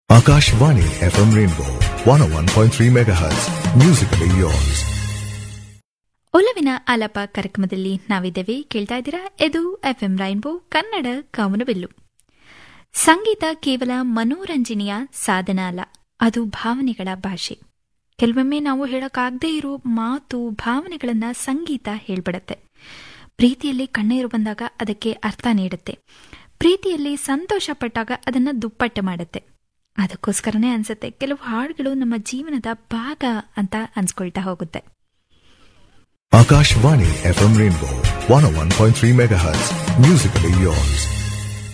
Akashvani FM Rainbow 101.3 MHz. Musically yours. ಒಲವಿನ ಆಲಾಪ ಕಾರ್ಯಕ್ರಮದಲ್ಲಿ ನಾವಿದ್ದೇವೆ ಕೇಳ್ತಾ ಇದ್ದೀರಾ ಇದು ಎಫ್ಎಂ ರೈನ್ಬೋ ಕನ್ನಡ ಕಾಮನಬಿಲ್ಲು ಸಂಗೀತ ಕೇವಲ ಮನೋರಂಜನೆಯ ಸಾಧನ ಅಲ್ಲ ಅದು ಭಾವನೆಗಳ ಭಾಷೆ ಕೆಲವೊಮ್ಮೆ ನಾವು ಹೇಳೋಕ್ಕಾಗದೇ ಇರೋ ಮಾತು ಭಾವನೆಗಳನ್ನ ಸಂಗೀತ ಹೇಳ್ಬಿಡತ್ತೆ ಪ್ರೀತಿಯಲ್ಲಿ ಕಣ್ಣೀರು ಬಂದಾಗ ಅದಕ್ಕೆ ಅರ್ಥ ನೀಡುತ್ತೆ ಪ್ರೀತಿಯಲ್ಲಿ ಸಂತೋಷ ಪಟ್ಟಾಗ ಅದನ್ನ ದುಪ್ಪಟ್ಟು ಮಾಡುತ್ತೆ ಅದಕ್ಕೋಸ್ಕರನೇ ಅನ್ಸುತ್ತೆ ಕೆಲವು ಹಾಡುಗಳು ನಮ್ಮ ಜೀವನದ ಭಾಗ ಅಂತ ಅನ್ಸ್ಕೊಳ್ತಾ ಹೋಗುತ್ತೆ Akashvani FM Rainbow 101.3 MHz. Musically yours.